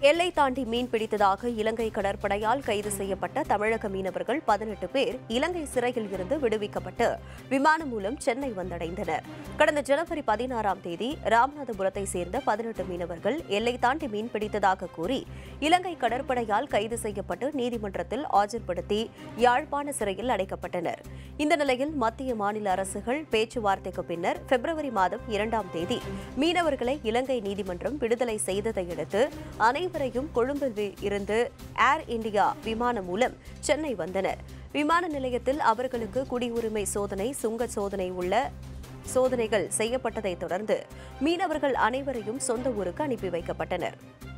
எல்லை தாண்டி மீன் பிடித்ததாக இலங்கை கடற்படையால் கைது செய்யப்பட்ட தமிழக மீனவர்கள் பதினெட்டு பேர் இலங்கை சிறையில் இருந்து விடுவிக்கப்பட்டு விமானம் மூலம் சென்னை வந்தடைந்தனர் கடந்த ஜனவரி பதினாறாம் தேதி ராமநாதபுரத்தை சேர்ந்த பதினெட்டு மீனவர்கள் எல்லை தாண்டி மீன் பிடித்ததாக கூறி இலங்கை கடற்படையால் கைது செய்யப்பட்டு நீதிமன்றத்தில் ஆஜர்படுத்தி யாழ்ப்பாண சிறையில் அடைக்கப்பட்டனர் இந்த நிலையில் மத்திய மாநில அரசுகள் பேச்சுவார்த்தைக்கு பின்னர் பிப்ரவரி மாதம் இரண்டாம் தேதி மீனவர்களை இலங்கை நீதிமன்றம் விடுதலை செய்ததை அடுத்து அனைவரையும் கொழும்பில் வி- இருந்து ஏர் இந்தியா விமானம் மூலம் சென்னை வந்தனர் விமான நிலையத்தில் அவர்களுக்கு குடியுரிமை சோதனை சுங்க சோதனை உள்ள சோதனைகள் செய்யப்பட்டதைத் தொடர்ந்து மீனவர்கள் அனைவரையும் சொந்த ஊருக்கு அனுப்பி வைக்கப்பட்டனர்